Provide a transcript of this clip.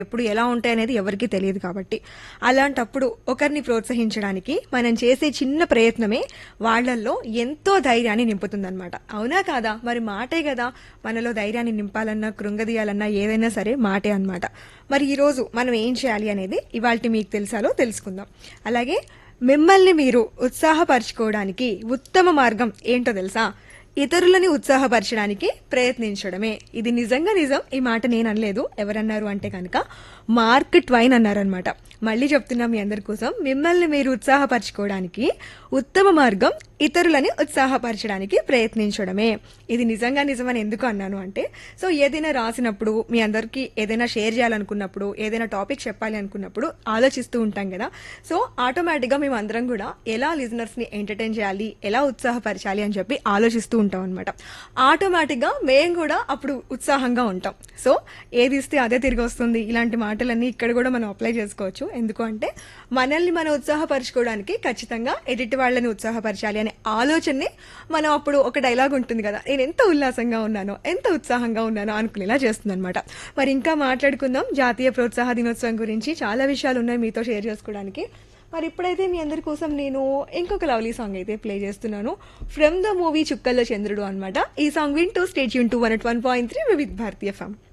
ఎప్పుడు ఎలా ఉంటాయి అనేది ఎవరికీ తెలియదు కాబట్టి అలాంటప్పుడు ఒకరిని ప్రోత్సహించడానికి మనం చేసే చిన్న ప్రయత్నమే వాళ్ళల్లో ఎంతో ధైర్యాన్ని నింపుతుందన్నమాట అవునా కాదా మరి మాటే కదా మనలో ధైర్యాన్ని నింపాలన్నా కృంగదీయాలన్నా ఏదైనా సరే మాటే అన్నమాట మరి ఈరోజు మనం ఏం చేయాలి అనేది ఇవాళ మీకు తెలుసాలో తెలుసుకుందాం అలాగే మిమ్మల్ని మీరు ఉత్సాహపరచుకోవడానికి ఉత్తమ మార్గం ఏంటో తెలుసా ఇతరులని ఉత్సాహపరచడానికి ప్రయత్నించడమే ఇది నిజంగా నిజం ఈ మాట నేను అనలేదు ఎవరన్నారు అంటే కనుక మార్క్ ట్వైన్ అన్నారనమాట మళ్ళీ చెప్తున్నా మీ అందరి కోసం మిమ్మల్ని మీరు ఉత్సాహపరచుకోవడానికి ఉత్తమ మార్గం ఇతరులని ఉత్సాహపరచడానికి ప్రయత్నించడమే ఇది నిజంగా నిజమని ఎందుకు అన్నాను అంటే సో ఏదైనా రాసినప్పుడు మీ అందరికీ ఏదైనా షేర్ చేయాలనుకున్నప్పుడు ఏదైనా టాపిక్ చెప్పాలి అనుకున్నప్పుడు ఆలోచిస్తూ ఉంటాం కదా సో ఆటోమేటిక్గా మేము అందరం కూడా ఎలా లిజనర్స్ని ఎంటర్టైన్ చేయాలి ఎలా ఉత్సాహపరచాలి అని చెప్పి ఆలోచిస్తూ ఉంటాం అనమాట ఆటోమేటిక్గా మేము కూడా అప్పుడు ఉత్సాహంగా ఉంటాం సో ఏది ఇస్తే అదే తిరిగి వస్తుంది ఇలాంటి మాటలన్నీ ఇక్కడ కూడా మనం అప్లై చేసుకోవచ్చు ఎందుకు అంటే మనల్ని మనం ఉత్సాహపరచుకోవడానికి ఖచ్చితంగా ఎదుటి వాళ్ళని ఉత్సాహపరచాలి అనే ఆలోచనని మనం అప్పుడు ఒక డైలాగ్ ఉంటుంది కదా నేను ఎంత ఉల్లాసంగా ఉన్నానో ఎంత ఉత్సాహంగా ఉన్నానో అనుకునేలా చేస్తుంది అనమాట మరి ఇంకా మాట్లాడుకుందాం జాతీయ ప్రోత్సాహ దినోత్సవం గురించి చాలా విషయాలు ఉన్నాయి మీతో షేర్ చేసుకోవడానికి మరి ఇప్పుడైతే మీ అందరి కోసం నేను ఇంకొక లవ్లీ సాంగ్ అయితే ప్లే చేస్తున్నాను from the movie Chukkallo Chandrudu అనమాట ఈ సాంగ్ వింటూ స్టేట్ యూన్ two one one point three with Bharatiya form